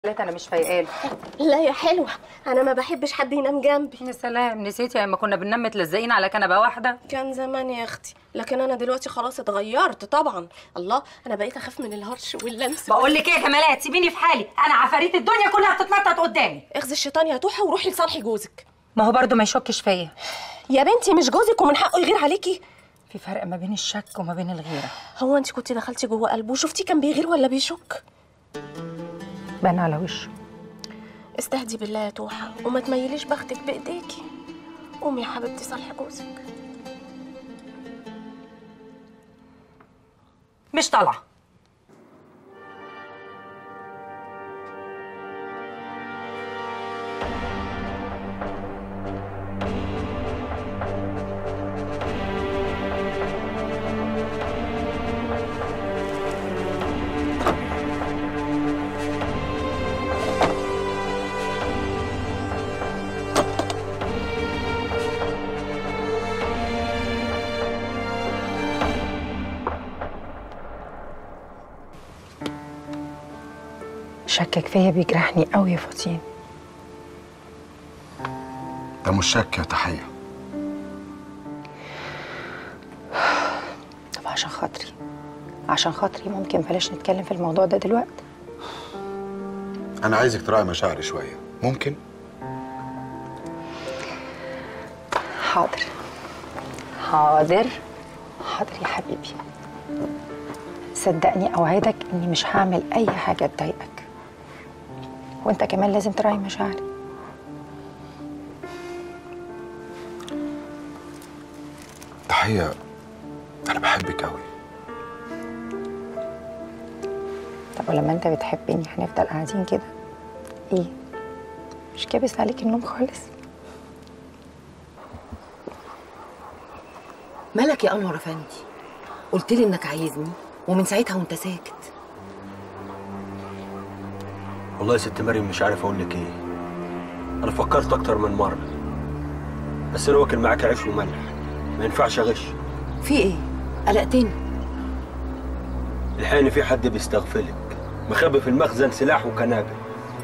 ثلاثة أنا مش فايقاله لا يا حلوة أنا ما بحبش حد ينام جنبي يا سلام نسيتي لما كنا بننام متلزقين على كنبة واحدة كان زمان يا أختي لكن أنا دلوقتي خلاص اتغيرت طبعا الله أنا بقيت أخاف من الهرش واللمس بقول لك ايه يا جمالات سيبيني في حالي أنا عفاريت الدنيا كلها بتتنطط قدامي اخذي الشيطان يا توحة وروحي لصالحي جوزك ما هو برضه ما يشكش فيا يا بنتي مش جوزك ومن حقه يغير عليكي في فرق ما بين الشك وما بين الغيرة هو أنت كنت دخلتي جوه قلبه وشفتيه كان بيغير ولا بيشك بان على وشه استهدي بالله يا توحة وما تميليش بختك بإيديكي قومي يا حبيبتي صالحي جوزك مش طالعة شكك فيا بيجرحني قوي يا فاطين ده مش شك يا تحية طب عشان خاطري عشان خاطري ممكن بلاش نتكلم في الموضوع ده دلوقتي أنا عايزك تراعي مشاعري شوية ممكن؟ حاضر حاضر حاضر يا حبيبي صدقني اوعدك اني مش هعمل اي حاجه تضايقك وانت كمان لازم تراعي مشاعري تحية أنا بحبك أوي طب ولما انت بتحبني هنفضل قاعدين كده ايه مش كابس عليك النوم خالص مالك يا انور افندي قلت لي انك عايزني ومن ساعتها وانت ساكت والله يا ست مريم مش عارف اقول لك ايه انا فكرت اكتر من مره بس انا واكل معاك عيش وملح ما ينفعش اغش في ايه قلقتني الحقيقه إن في حد بيستغفلك مخبي في المخزن سلاح وكنابل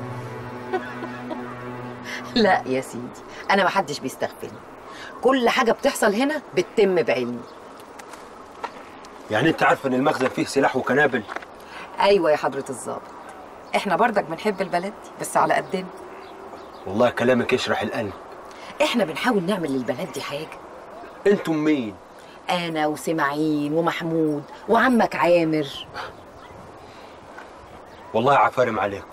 لا يا سيدي انا ما حدش بيستغفلني كل حاجه بتحصل هنا بتتم بعلمي يعني انت عارف ان المخزن فيه سلاح وكنابل ايوه يا حضره الظابط احنا برضك بنحب البلد دي بس على قدنا والله كلامك يشرح القلب احنا بنحاول نعمل للبلد دي حاجه انتم مين انا وسماعين ومحمود وعمك عامر والله عفارم عليكم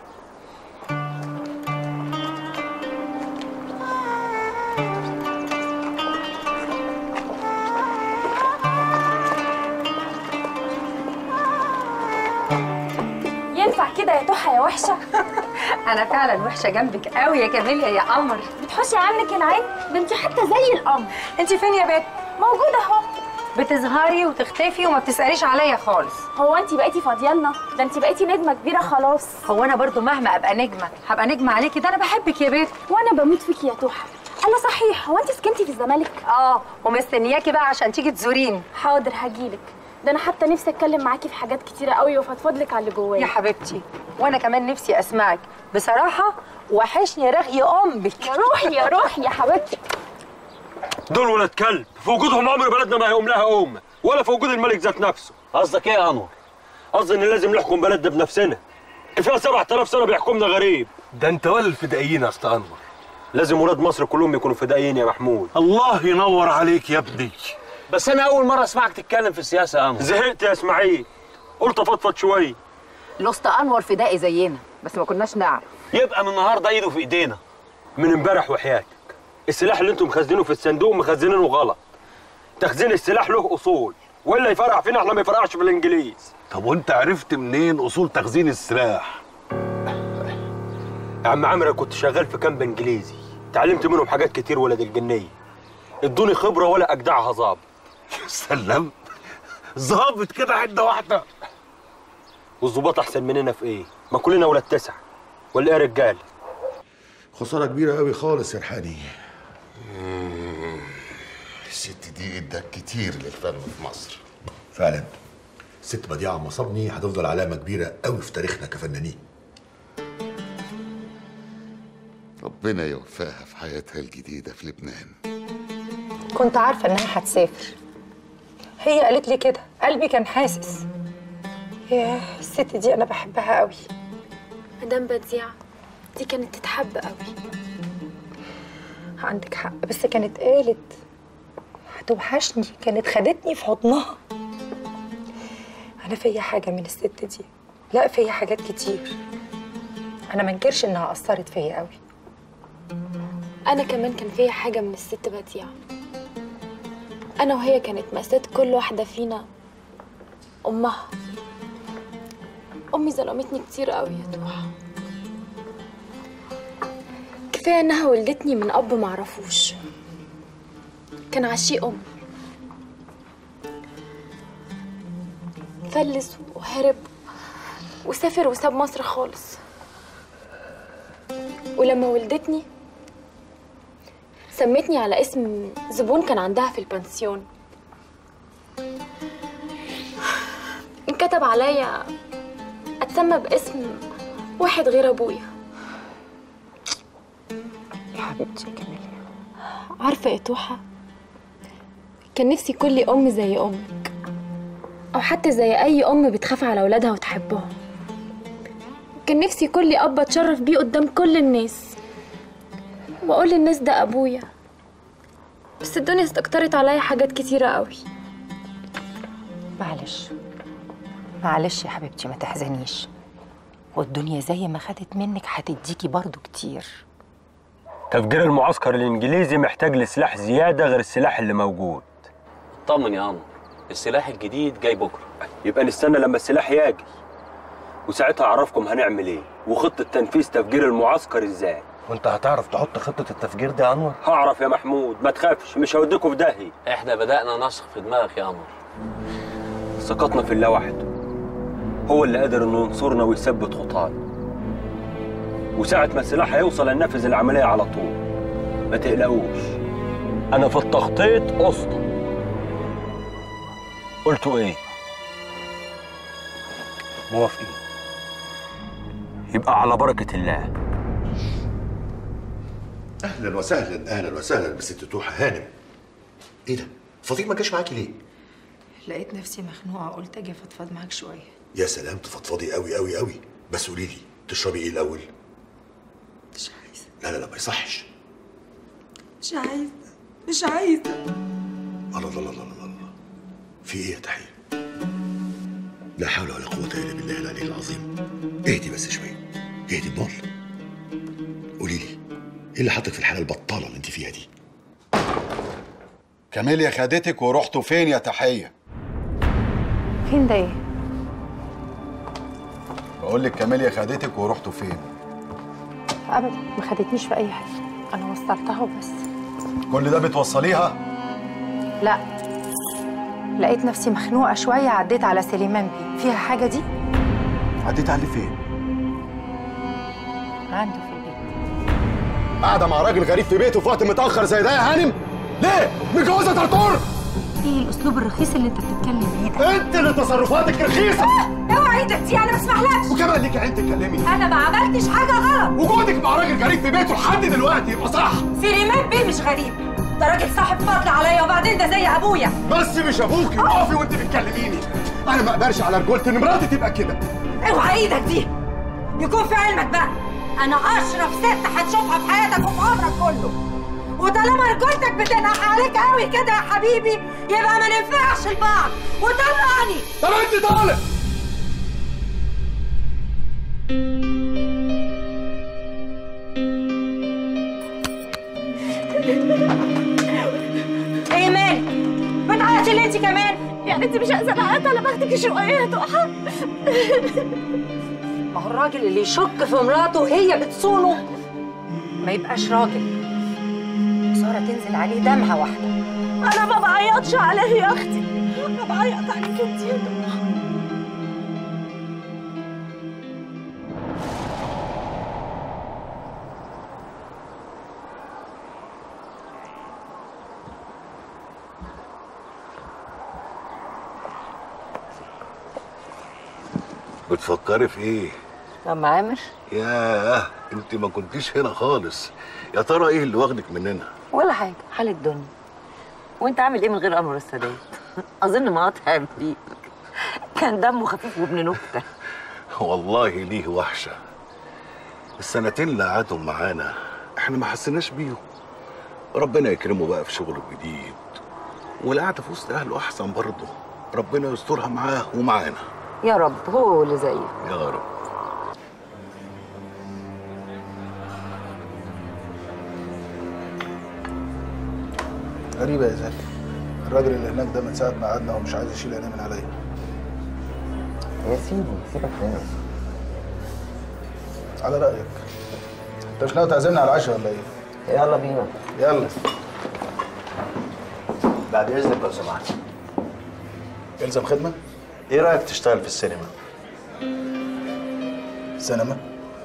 ينفع كده يا تحى يا وحشه انا فعلا وحشه جنبك قوي يا كاميليا يا قمر بتحوشي عنك العين ده انت حتى زي القمر انت فين يا بت موجوده اهو بتظهري وتختفي وما بتساليش عليا خالص هو انت بقيتي فاضيالنا ده انت بقيتي نجمه كبيره خلاص هو انا برضو مهما ابقى نجمه هبقى نجمه عليكي ده انا بحبك يا بت وانا بموت فيكي يا تحى انا صحيح هو انت سكنتي في الزمالك اه ومستنياكي بقى عشان تيجي تزوريني حاضر هجيلك ده انا حتى نفسي اتكلم معاكي في حاجات كتيره قوي وافضفض لك على اللي يا جوايا حبيبتي وانا كمان نفسي اسمعك بصراحه وحشني رغي امك يا روحي يا روحي يا حبيبتي دول ولاد كلب في وجودهم عمر بلدنا ما هيقوم لها أمة ولا في وجود الملك ذات نفسه قصدك ايه يا انور قصدي ان لازم نحكم بلدنا بنفسنا كفايه 7000 سنه بيحكمنا غريب ده انت ولا الفدائيين يا اسطى انور لازم ولاد مصر كلهم يكونوا فدائيين يا محمود الله ينور عليك يا ابني بس انا اول مره اسمعك تتكلم في السياسه يا انور زهقت يا اسماعيل قلت افضفض شويه الاسطى انور فدائي زينا بس ما كناش نعرف يبقى من النهارده ايده في ايدينا من امبارح وحياتك السلاح اللي انتم مخزنينه في الصندوق مخزنينه غلط تخزين السلاح له اصول ولا يفرع فينا احنا ما يفرقعش في الانجليز طب وانت عرفت منين اصول تخزين السلاح يا عم عمرو كنت شغال في كامب انجليزي اتعلمت منهم حاجات كتير ولد الجنيه ادوني خبره ولا اجدعها ظابط سلام ظابط كده عده واحده والظباط احسن مننا في ايه ما كلنا ولاد تسع ولا ايه يا رجال خسارة كبيرة قوي خالص يا رحاني الست دي ادت كتير للفن في مصر فعلا الست بديعة مصابني هتفضل علامة كبيرة قوي في تاريخنا كفنانين ربنا يوفقها في حياتها الجديدة في لبنان كنت عارفه انها هتسافر هي قالت لي كده قلبي كان حاسس ياه الست دي انا بحبها قوي مدام بديعة دي كانت تتحب قوي عندك حق بس كانت قالت هتوحشني كانت خدتني في حضنها انا فيا حاجه من الست دي لا فيا حاجات كتير انا ما انكرش انها اثرت فيا قوي انا كمان كان فيا حاجة من الست بديعة انا وهي كانت مأساة كل واحدة فينا امها امي ظلمتني كتير قوي يا توحة كفاية انها ولدتني من اب معرفوش كان عشيق امي فلس وهرب وسافر وساب مصر خالص ولما ولدتني سمتني على اسم زبون كان عندها في البنسيون انكتب عليا اتسمى باسم واحد غير ابويا يا حبيبتي يا كاميليا عارفه يا توحه كان نفسي يكون لي ام زي امك او حتى زي اي ام بتخاف على اولادها وتحبهم كان نفسي يكون لي اب اتشرف بيه قدام كل الناس واقول للناس ده ابويا بس الدنيا استكترت عليا حاجات كتيره قوي معلش معلش يا حبيبتي ما تحزنيش والدنيا زي ما خدت منك هتديكي برضو كتير تفجير المعسكر الانجليزي محتاج لسلاح زياده غير السلاح اللي موجود طمن يا قمر السلاح الجديد جاي بكره يبقى نستنى لما السلاح يجي وساعتها اعرفكم هنعمل ايه وخطه تنفيذ تفجير المعسكر ازاي وانت هتعرف تحط خطه التفجير دي يا انور هعرف يا محمود ما تخافش مش هوديكوا في داهيه احنا بدأنا نسخ في دماغك يا قمر ثقتنا في الله وحده هو اللي قادر انه ينصرنا ويثبت خطانا وساعة ما السلاح هيوصل هننفذ العملية على طول ما تقلقوش أنا في التخطيط أسطى قلتوا إيه؟ موافقين يبقى على بركة الله اهلا وسهلا اهلا وسهلا بست توحه هانم ايه ده فاطمه ما جاش معاكي ليه لقيت نفسي مخنوقه قلت اجي افضفض معاك شويه يا سلام تفضفضي قوي قوي قوي بس قولي لي تشربي ايه الاول مش عايزه لا لا لا ما يصحش مش عايزه مش عايزه الله الله الله الله الله الله في ايه يا تحيه لا حول ولا قوه الا بالله العلي العظيم اهدي بس شويه اهدي بمال قولي لي ايه اللي حطك في الحاله البطاله اللي انت فيها دي كاميليا خدتك ورحتوا فين يا تحية؟ فين ده ايه بقول لك كاميليا خدتك ورحتوا فين؟ ابدا ما خدتنيش في اي حاجه انا وصلتها وبس كل ده بتوصليها؟ لا لقيت نفسي مخنوقه شويه عديت على سليمان بيه فيها حاجه دي عديت عليه فين؟ عنده في البيت قاعدة مع راجل غريب في بيته في وقت متأخر زي ده يا هانم؟ ليه؟ متجوزة طرطور؟ ايه الاسلوب الرخيص اللي انت بتتكلم بيه ده انت اللي تصرفاتك رخيصة اوعى ايدك دي انا ما اسمحلكش وكمان ليك عين تتكلمي انا ما عملتش حاجه غلط وجودك مع راجل غريب في بيته لحد دلوقتي يبقى صح سليمان بيه مش غريب ده راجل صاحب فضل عليا وبعدين ده زي ابويا بس مش ابوكي اقفي وانت بتكلميني انا ما اقدرش على رجولتي ان مراتي تبقى كده اوعى ايدك دي يكون في علمك بقى انا اشرف ست هتشوفها في حياتك وفي عمرك كله وطالما رجولتك بتنقح عليك قوي كده يا حبيبي يبقى ما ننفعش لبعض وطلعني طب انت طالق ايه مالك بتعيطي ليه انت كمان يعني انت مش عايزه اعيط على بختك شويه يا توحه ما هو الراجل اللي يشك في مراته وهي بتصونه ما يبقاش راجل ساره تنزل عليه دمعه واحده انا ما بعيطش عليه يا اختي انا بعيط عليك انت يا توحه بتفكري في ايه عم عامر ياه انت ما كنتيش هنا خالص يا ترى ايه اللي واخدك مننا ولا حاجه حال الدنيا وانت عامل ايه من غير انور السادات اظن مقاطع بيك كان دمه خفيف وابن نكته والله ليه وحشه السنتين اللي قعدهم معانا احنا ما حسيناش بيهم ربنا يكرمه بقى في شغله الجديد والقعده في وسط اهله احسن برضه ربنا يسترها معاه ومعانا يا رب هو اللي زيه يا رب غريبة يا زكي الراجل اللي هناك ده من ساعة ما قعدنا ومش عايز يشيل عينيه من عليا يا سيدي سيبك منه على رأيك انت مش ناوي تعزمنا على العشاء ولا ايه؟ يلا بينا يلا بعد اذنك لو سمحت يلزم خدمة؟ ايه رايك تشتغل في السينما سينما؟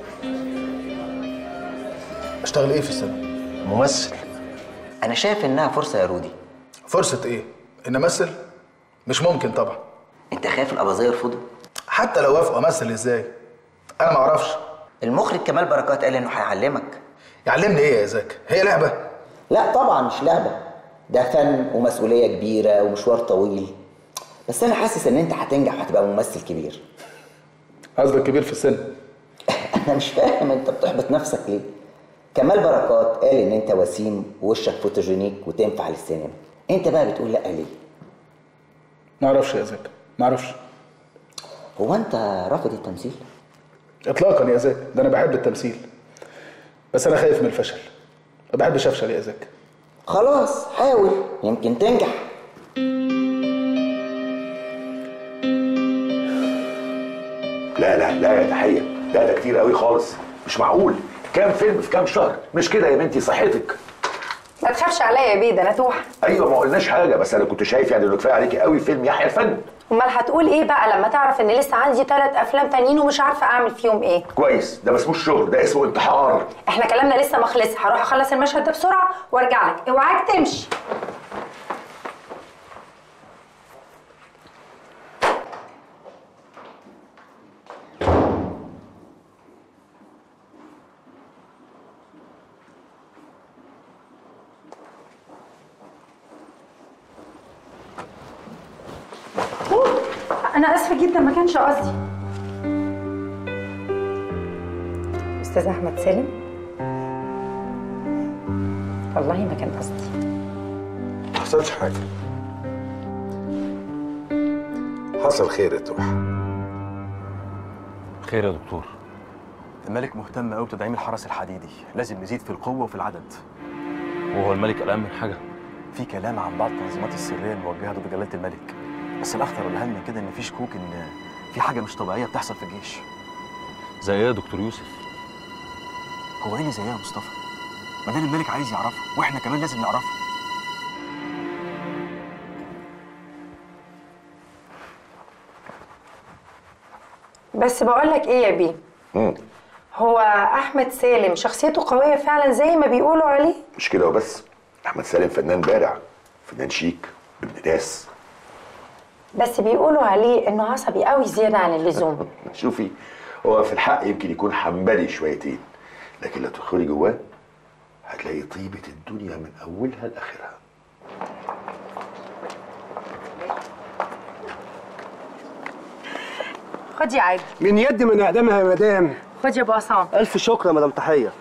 اشتغل ايه في السينما؟ ممثل انا شايف انها فرصه يا رودي فرصة ايه؟ ان امثل؟ مش ممكن طبعا انت خايف الاباظيه يرفضوا حتى لو وافقوا امثل ازاي؟ انا ما اعرفش المخرج كمال بركات قال انه هيعلمك يعلمني ايه يا زكي؟ هي لعبة؟ لا طبعا مش لعبه ده فن ومسؤوليه كبيره ومشوار طويل بس انا حاسس ان انت هتنجح وهتبقى ممثل كبير قصدك كبير في السن انا مش فاهم انت بتحبط نفسك ليه كمال بركات قال ان انت وسيم ووشك فوتوجينيك وتنفع للسينما انت بقى بتقول لا ليه ما اعرفش يا زكي ما اعرفش هو انت رافض التمثيل اطلاقا يا زكي ده انا بحب التمثيل بس انا خايف من الفشل ما بحبش افشل يا زكي خلاص حاول يمكن تنجح لا لا لا يا تحية لا ده كتير قوي خالص مش معقول كام فيلم في كام شهر مش كده يا بنتي صحتك ما تخافش عليا يا بيه ده انا توحة ايوه ما قلناش حاجه بس انا كنت شايف يعني انه كفايه عليكي قوي فيلم يحيى الفن امال هتقول ايه بقى لما تعرف ان لسه عندي ثلاث افلام تانيين ومش عارفه اعمل فيهم ايه كويس ده ما اسموش شغل ده اسمه انتحار احنا كلامنا لسه ما خلص هروح اخلص المشهد ده بسرعه وارجع لك اوعاك تمشي انا اسفه جدا ما كانش قصدي استاذ احمد سالم والله ما كان قصدي ما حصلش حاجة حصل خير يا توحة خير يا دكتور الملك مهتم قوي بتدعيم الحرس الحديدي لازم نزيد في القوه وفي العدد وهو الملك قلقان من حاجه في كلام عن بعض التنظيمات السريه الموجهه ضد جلاله الملك بس الاخطر والاهم من كده ان في شكوك ان في حاجه مش طبيعيه بتحصل في الجيش زي ايه يا دكتور يوسف هو ايه اللي زيها يا مصطفى ما ده اللي الملك عايز يعرفه واحنا كمان لازم نعرفه بس بقول لك ايه يا بيه هو احمد سالم شخصيته قويه فعلا زي ما بيقولوا عليه مش كده وبس احمد سالم فنان بارع فنان شيك ابن ناس بس بيقولوا عليه انه عصبي قوي زياده عن اللزوم شوفي هو في الحق يمكن يكون حنبلي شويتين لكن لو تدخلي جواه هتلاقي طيبة الدنيا من أولها لآخرها خد يا عادل من يد من اقدامها يا مدام خد يا ابو عصام الف شكر يا مدام تحيه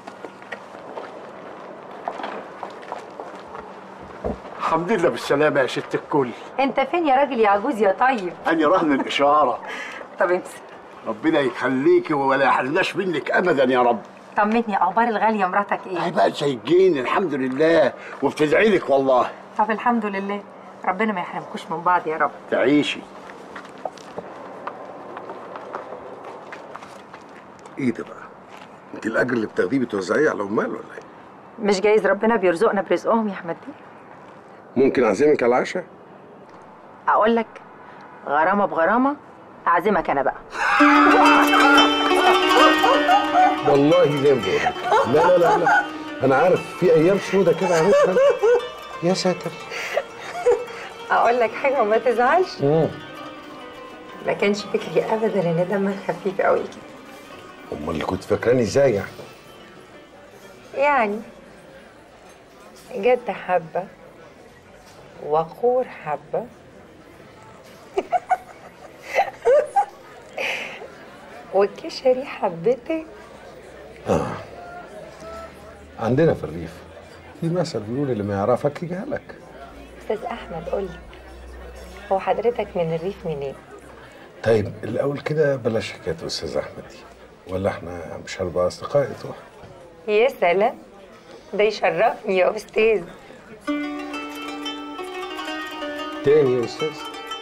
الحمد لله بالسلامه يا ست الكل انت فين يا راجل يا عجوز يا طيب انا رهن الاشاره طب امسك ربنا يخليكي ولا يحرمناش منك ابدا يا رب طمني اخبار الغاليه مراتك ايه هي بقى سايجين الحمد لله وبتدعي لك والله طب الحمد لله ربنا ما يحرمكوش من بعض يا رب تعيشي ايه ده بقى؟ انت الاجر اللي بتاخديه بتوزعيه على العمال ولا ايه؟ مش جايز ربنا بيرزقنا برزقهم يا احمد بيه ممكن اعزمك على العشاء؟ اقول لك غرامه بغرامه اعزمك انا بقى والله زي ما بقول لا لا لا لا انا عارف في ايام سودة كده عارفها يا ساتر اقول لك حاجه وما تزعلش ما كانش فكري ابدا ان دمك خفيف قوي كده امال اللي كنت فاكراني ازاي يعني يعني جد حبة وقور حبة والكشري حبتك اه عندنا في الريف في مثل بيقول اللي ما يعرفك يجهلك استاذ احمد قولي هو حضرتك من الريف منين طيب الاول كده بلاش حكايه استاذ احمد دي ولا احنا مش هنبقى اصدقاء يا توح يا سلام ده يشرفني يا استاذ تاني يا استاذ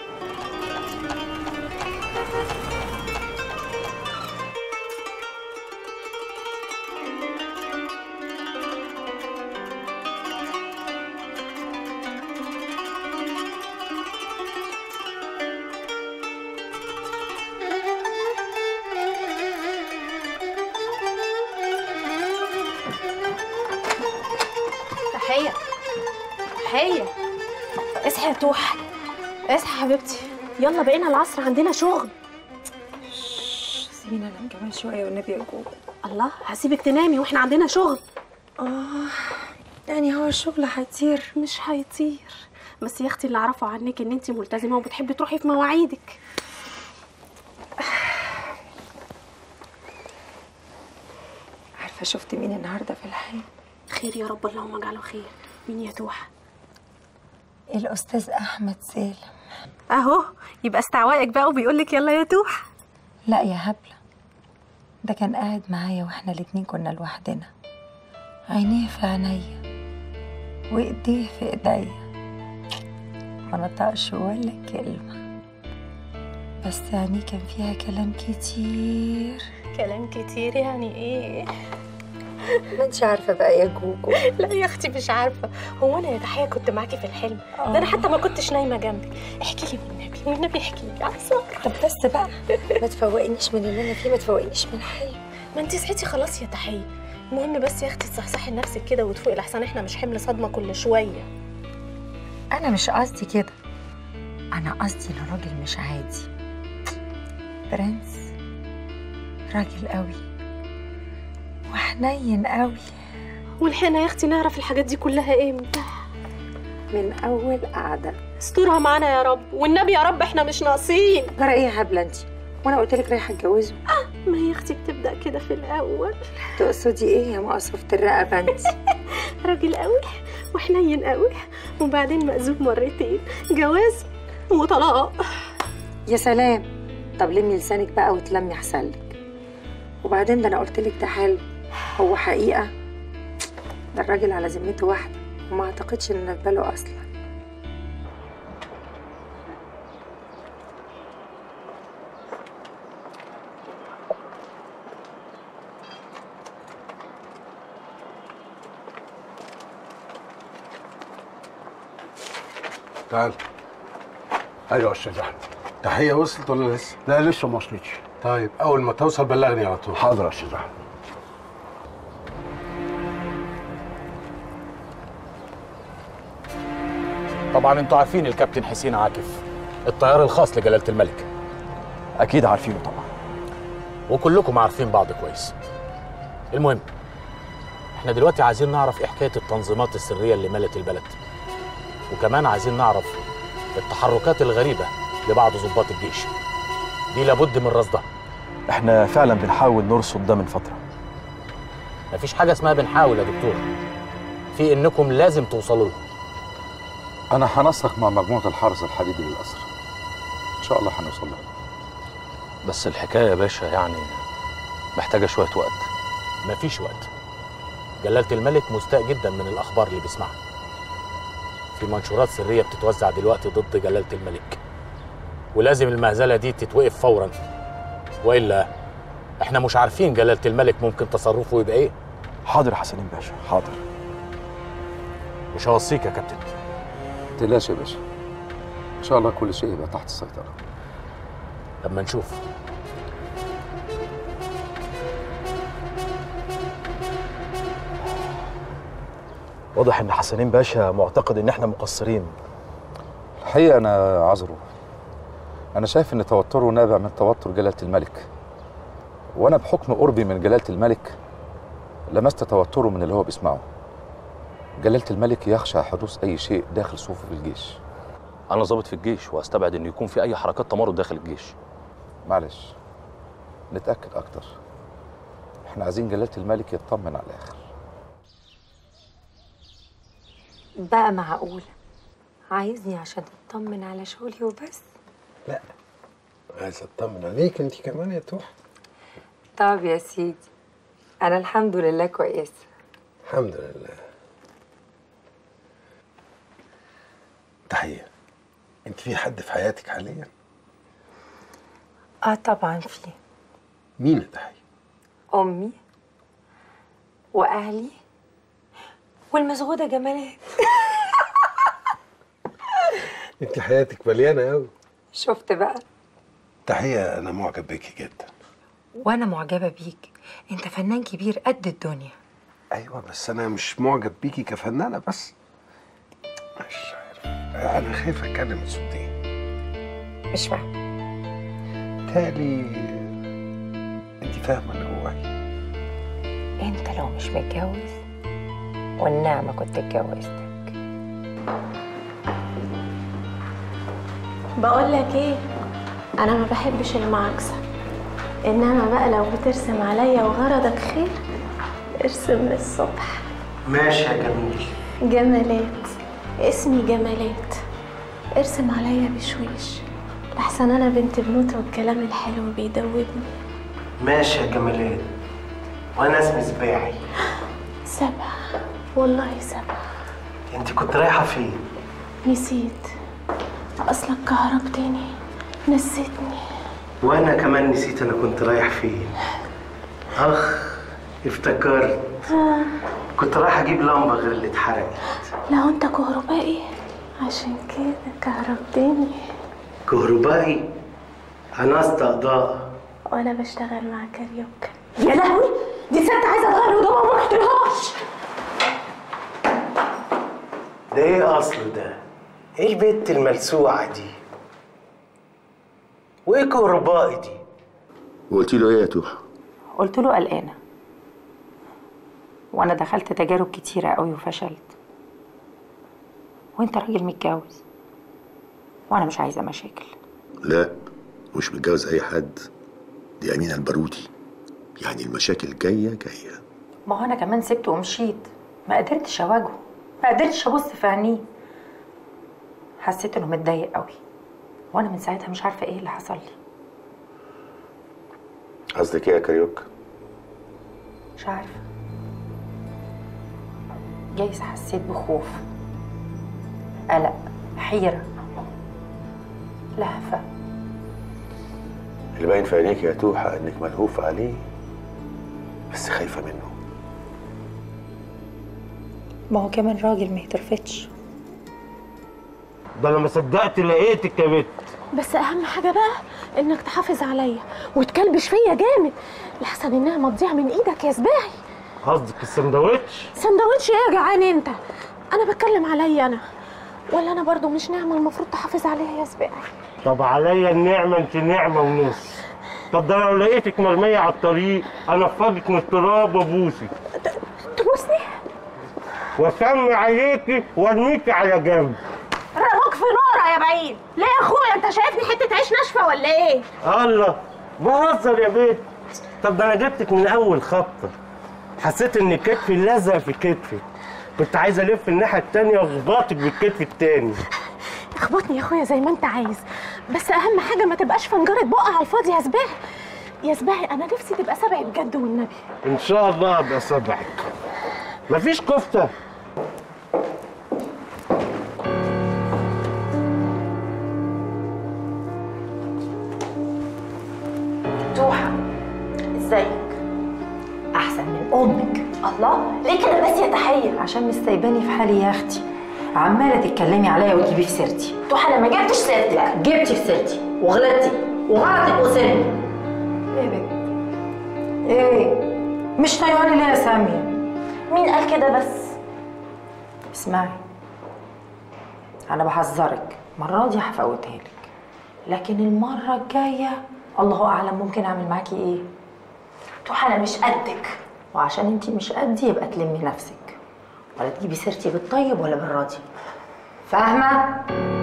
تحية تحية اصحي يا توح اصحي حبيبتي يلا بقينا العصر عندنا شغل سيبينا ننام كمان شويه والنبي يا جوجو الله هسيبك تنامي واحنا عندنا شغل اه يعني هو الشغل هيطير مش هيطير بس يا اختي اللي اعرفه عنك ان انت ملتزمه وبتحبي تروحي في مواعيدك عارفه شفت مين النهارده في الحلم خير يا رب اللهم اجعله خير مين يا توح الاستاذ احمد سالم اهو يبقى استعوائك بقى وبيقول لك يلا يا توح لا يا هبله ده كان قاعد معايا واحنا الاتنين كنا لوحدنا عينيه في عينيا وايديه في ايديا ما نطقش ولا كلمه بس عينيه كان فيها كلام كتير كلام كتير يعني ايه ما انت عارفه بقى يا جوجو لا يا اختي مش عارفه هو انا يا تحيه كنت معاكي في الحلم ده انا حتى ما كنتش نايمه جنبك احكي لي والنبي والنبي احكي لي عصار طب بس بقى ما تفوقنيش من اللي انا فيه ما تفوقنيش من الحلم ما انت صحيتي خلاص يا تحيه المهم بس يا اختي تصحصحي لنفسك كده وتفوقي لحسن احنا مش حمل صدمه كل شويه انا مش قصدي كده انا قصدي ان راجل مش عادي برنس راجل قوي وحنين قوي ولحقنا يا اختي نعرف الحاجات دي كلها امتى من اول قعده استرها معانا يا رب والنبي يا رب احنا مش ناقصين جرى ايه يا هبله انت وانا قلت لك رايحه اتجوزه ما هي اختي بتبدا كده في الاول تقصدي ايه يا مقصوفه الرقبه انت راجل قوي وحنين قوي وبعدين مأذوب مرتين جواز وطلاق يا سلام طب لمي لسانك بقى وتلمي احسن لك وبعدين ده انا قلت لك ده حلو هو حقيقه ده الراجل على ذمته واحده وما اعتقدش ان في باله اصلا تعال ايوه يا استاذ احمد تحيه وصلت ولا لسه لا لسه ما وصلتش طيب اول ما توصل بلغني على طول حاضر يا استاذ احمد طبعا انتوا عارفين الكابتن حسين عاكف الطيار الخاص لجلالة الملك اكيد عارفينه طبعا وكلكم عارفين بعض كويس المهم احنا دلوقتي عايزين نعرف ايه حكايه التنظيمات السريه اللي ملت البلد وكمان عايزين نعرف التحركات الغريبه لبعض ضباط الجيش دي لابد من رصدها احنا فعلا بنحاول نرصد ده من فتره مفيش حاجه اسمها بنحاول يا دكتور في انكم لازم توصلوا له انا هنسق مع مجموعه الحرس الحديدي للاسر ان شاء الله هنوصل له بس الحكايه يا باشا يعني محتاجه شويه وقت مفيش وقت جلاله الملك مستاء جدا من الاخبار اللي بيسمعها في منشورات سريه بتتوزع دلوقتي ضد جلاله الملك ولازم المهزله دي تتوقف فورا والا احنا مش عارفين جلاله الملك ممكن تصرفه يبقى ايه حاضر يا حسنين باشا حاضر مش هوصيك يا كابتن تقلقش يا باشا ان شاء الله كل شيء يبقى تحت السيطره لما نشوف واضح ان حسنين باشا معتقد ان احنا مقصرين الحقيقه انا عذره انا شايف ان توتره نابع من توتر جلاله الملك وانا بحكم قربي من جلاله الملك لمست توتره من اللي هو بيسمعه جلاله الملك يخشى حدوث اي شيء داخل صفوف الجيش انا ضابط في الجيش واستبعد ان يكون في اي حركات تمرد داخل الجيش معلش نتاكد اكتر احنا عايزين جلاله الملك يطمن على الاخر بقى معقولة عايزني عشان تطمن على شغلي وبس لا عايز اطمن عليك انت كمان يا توح طب يا سيدي أنا الحمد لله كويسة الحمد لله تحية انت في حد في حياتك حاليا اه طبعا في مين يا تحية أمي وأهلي والمزغودة جمالات انت حياتك مليانة قوي شفت بقى تحية انا معجب بيكي جدا وأنا معجبة بيك أنت فنان كبير قد الدنيا ايوه بس انا مش معجب بيكي كفنانة بس مش عارف انا خايف اتكلم بصوتين مش فاهم تالي انت فاهمة اللي جواي أنت لو مش متجوز والنعمة كنت اتجوزتك بقول لك ايه انا ما بحبش المعاكسه انما بقى لو بترسم عليا وغرضك خير ارسم للصبح ماشي يا جميل جمالات اسمي جمالات ارسم عليا بشويش لحسن انا بنت بنوت والكلام الحلو بيدوبني ماشي يا جمالات وانا اسمي سباعي سبع والله سبع انت كنت رايحه فين نسيت اصلك كهربتني نسيتني وانا كمان نسيت انا كنت رايح فين اخ افتكرت ها كنت رايح اجيب لمبه غير اللي اتحرقت لو انت كهربائي عشان كده كهربتني كهربائي انا اضاءه وانا بشتغل مع كاريوكا يا لهوي دي ست عايزه تغير هدومها وما رحتلهاش ده ايه اصله ده ايه البت الملسوعه دي وايه كهربائي دي وقلت له ايه يا توحة قلت له قلقانة وأنا دخلت تجارب كتيرة قوي وفشلت وأنت راجل متجوز وأنا مش عايزة مشاكل لا مش متجوز اي حد دي امينه البارودي يعني المشاكل جايه جايه ما هو أنا كمان سبته ومشيت ما قدرتش أواجهه ما قدرتش أبص في عينيه حسيت إنه متضايق قوي وأنا من ساعتها مش عارفة إيه اللي حصل لي قصدك ايه يا كاريوكا مش عارفة جايز حسيت بخوف قلق حيرة لهفة اللي باين في عينيك يا توحة انك ملهوفة عليه بس خايفة منه ما هو كمان راجل ما يترفتش ده انا ما صدقت لقيتك يا بت بس اهم حاجه بقى انك تحافظ عليا وتكلبش فيا جامد لحسن انها ما تضيع من ايدك يا سباعي قصدك السندوتش سندوتش ايه يا جعان انت انا بتكلم عليا انا ولا انا برضو مش نعمه المفروض تحافظ عليها يا سباعي طب عليا النعمه انت نعمه ونص طب ده أنا لو لقيتك مرميه على الطريق انفضك من التراب وابوسك تبوسني واسمي عليكي وارميكي على جنب رموك في نورة يا بعيد ليه يا اخويا انت شايفني حته عيش ناشفه ولا ايه الله بهزر يا بيت طب ده انا جبتك من اول خبطه حسيت ان كتفي لزق في كتفي كنت عايز الف الناحيه التانيه واخبطك بالكتف التاني اخبطني يا اخويا زي ما انت عايز بس اهم حاجه ما تبقاش فنجره بقى على الفاضي يا سباعي يا سباعي انا نفسي تبقى سبعي بجد والنبي ان شاء الله ابقى سبعك مفيش كفته توحة ازيك احسن من امك الله ليه كده بس يا تحيه عشان مش سايباني في حالي يا اختي عماله تتكلمي عليا وتجيبي في سيرتي توحة انا ما جبتش سيرتي لا جبتي في سيرتي وغلطتي وغلطك وصلني ايه يا بنت ايه مش طيراني ليه يا ساميه مين قال كده بس اسمعي انا بحذرك المره دي هفوتها لك لكن المره الجايه الله اعلم ممكن اعمل معاكي ايه توحة انا مش قدك وعشان انتي مش قدي يبقى تلمي نفسك ولا تجيبي سيرتي بالطيب ولا بالراضي فاهمه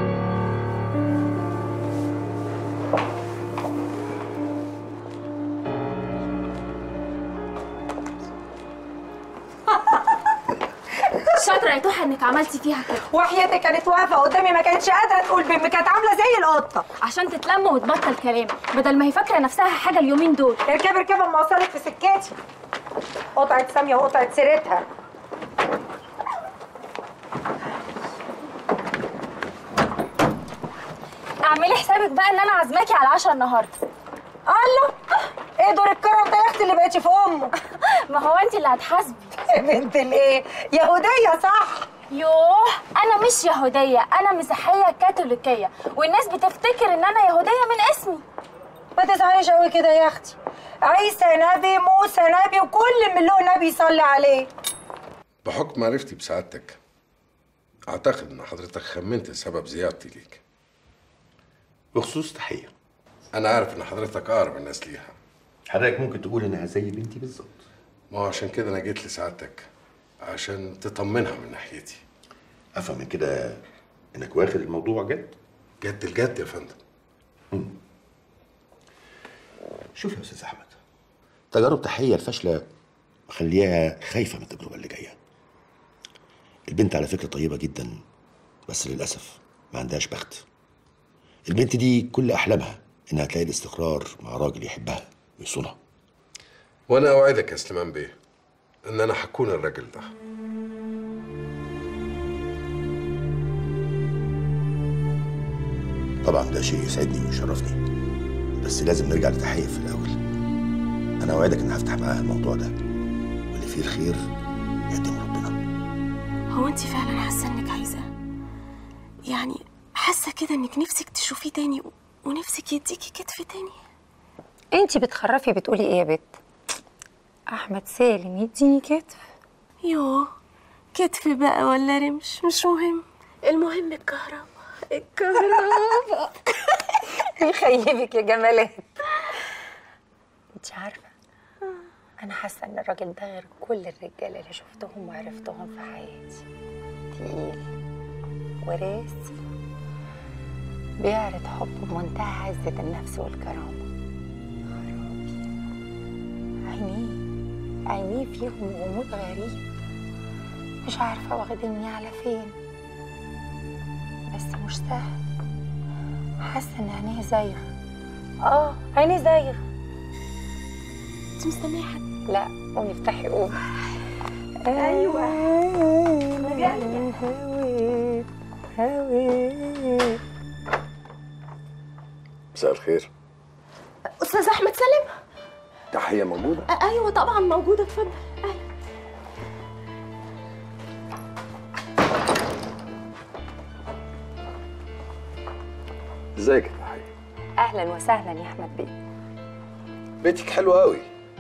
شاطره يا توحة انك عملتي فيها كده وحياتي كانت واقفه قدامي ما كانتش قادره تقول بم كانت عامله زي القطه عشان تتلم وتبطل كلام بدل ما هي فاكره نفسها حاجه اليومين دول اركبي اركبي اما اوصلك في سكتي قطعه ساميه وقطعه سيرتها اعملي حسابك بقى ان انا عازماكي على العشاء النهارده الله ايه دور الكرم ده يا اختي اللي بقيتي في امه ما هو انت اللي هتحاسبي يا بنت الايه يهوديه صح يوه انا مش يهوديه انا مسيحيه كاثوليكيه والناس بتفتكر ان انا يهوديه من اسمي ما تزعليش قوي كده يا اختي عيسى نبي موسى نبي وكل من له نبي يصلي عليه بحكم معرفتي بسعادتك اعتقد ان حضرتك خمنت سبب زيارتي ليك بخصوص تحيه انا عارف ان حضرتك اقرب الناس ليها حضرتك ممكن تقول انها زي بنتي بالظبط ما هو عشان كده انا جيت لسعادتك عشان تطمنها من ناحيتي افهم من كده انك واخد الموضوع جد جد الجد يا فندم شوف يا استاذ احمد تجارب تحيه الفاشله مخليها خايفه من التجربه اللي جايه البنت على فكره طيبه جدا بس للاسف ما عندهاش بخت البنت دي كل احلامها انها تلاقي الاستقرار مع راجل يحبها ويصونها وانا اوعدك يا سليمان بيه ان انا هكون الراجل ده طبعا ده شيء يسعدني ويشرفني بس لازم نرجع لتحيه في الاول انا اوعدك ان هفتح معاها الموضوع ده واللي فيه الخير يقدمه ربنا هو انت فعلا حاسه انك عايزاه يعني حاسه كده انك نفسك تشوفيه تاني و- ونفسك يديكي كتف تاني انتي بتخرفي بتقولي ايه يا بت احمد سالم يديني كتف يوه كتف بقى ولا رمش مش مهم المهم الكهرباء الكهرباء يخيبك يا جمالات انت عارفه انا حاسه ان الراجل ده غير كل الرجاله اللي شفتهم وعرفتهم في حياتي تقيل وراسي بيعرض حبه بمنتهى عزة النفس والكرامة خرابي عينيه عينيه فيهم غموض غريب مش عارفة واخدني على فين بس مش سهل حاسة ان عينيه زايغة اه عينيه زايغة انت مستنيه حد لا قومي افتحي قومي ايوه هويت هويت مساء الخير استاذ احمد سالم تحيه موجوده آه، ايوه طبعا موجوده اتفضل أيوة. ازيك يا تحيه اهلا وسهلا يا احمد بيه بيتك حلو قوي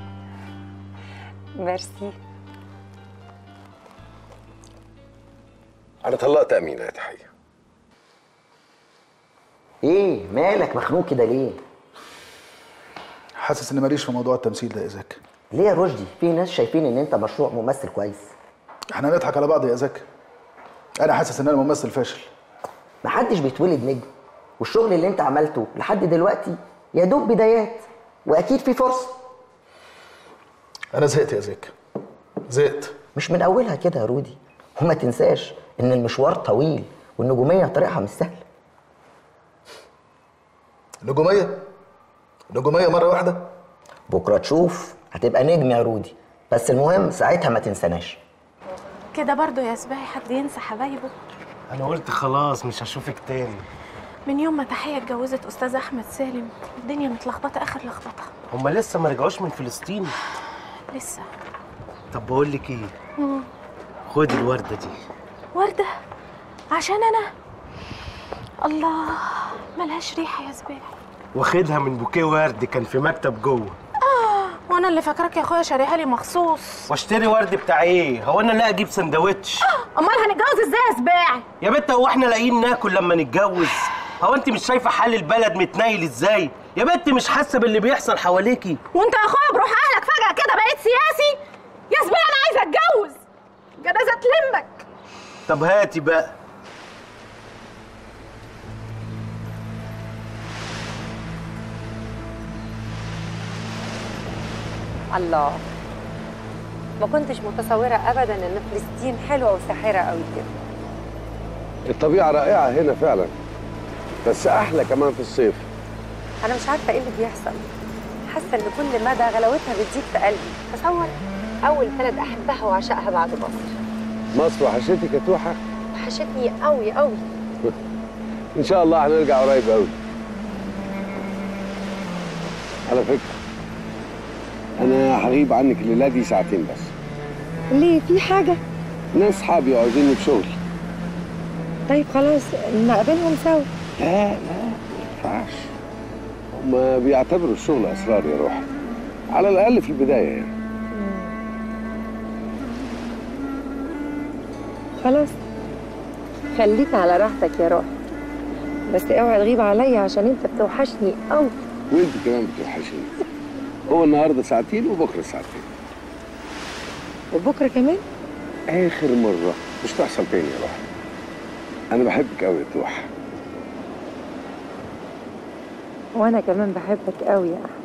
ميرسي انا طلقت امينه يا تحيه ايه مالك مخنوق كده ليه حاسس ان ماليش في موضوع التمثيل ده يا زكي ليه يا رشدي في ناس شايفين ان انت مشروع ممثل كويس احنا نضحك على بعض يا زكي انا حاسس ان انا ممثل فاشل محدش بيتولد نجم والشغل اللي انت عملته لحد دلوقتي يا دوب بدايات واكيد في فرصه انا زهقت يا زكي زهقت مش من اولها كده يا رودي وما تنساش ان المشوار طويل والنجوميه طريقها مش سهل نجوميه نجوميه مره واحده بكره تشوف هتبقى نجم يا رودي بس المهم ساعتها ما تنساناش كده برضو يا سباعي حد ينسى حبايبه انا قلت خلاص مش هشوفك تاني من يوم ما تحية اتجوزت أستاذ أحمد سالم الدنيا متلخبطة آخر لخبطة هما لسه ما رجعوش من فلسطين لسه طب بقول لك ايه مم. خدي الورده دي وردة عشان أنا الله ملهاش ريحة يا سباعي واخدها من بوكيه ورد كان في مكتب جوه آه وأنا اللي فاكراك يا أخويا شاريها لي مخصوص واشتري ورد بتاع ايه هو انا لا اجيب سندوتش أمال هنتجوز إزاي يا سباعي يا بنت هو احنا لاقيين ناكل لما نتجوز هو انت مش شايفه حال البلد متنيل ازاي يا بنتي مش حاسه باللي بيحصل حواليكي وانت يا اخويا بروح اهلك فجاه كده بقيت سياسي يا زميلي انا عايزه اتجوز جنازه تلمك طب هاتي بقى الله ما كنتش متصورة أبدا إن فلسطين حلوة وساحرة قوي كده الطبيعه رائعه هنا فعلا بس احلى كمان في الصيف أنا مش عارفة إيه اللي بيحصل حاسة إن كل مدى غلاوتها بتزيد في قلبي تصور أول بلد أحبها وأعشقها بعد مصر مصر وحشتك يا توحه وحشتني قوي قوي ان شاء الله هنرجع قريب قوي على فكره انا هغيب عنك الليله دي ساعتين بس ليه في حاجة؟ ناس صحابي عاوزيني بشغل طيب خلاص نقابلهم سوا لا لا ما ينفعش هما بيعتبروا الشغل اسرار يا روحي على الاقل في البدايه يعني خلاص خليك على راحتك يا روحي بس اوعي تغيب عليا عشان انت بتوحشني قوي وانت كمان بتوحشيني هو النهارده ساعتين وبكره ساعتين وبكره كمان اخر مره مش تحصل تاني يا روحي انا بحبك قوي يا توحه وانا كمان بحبك قوي يا احمد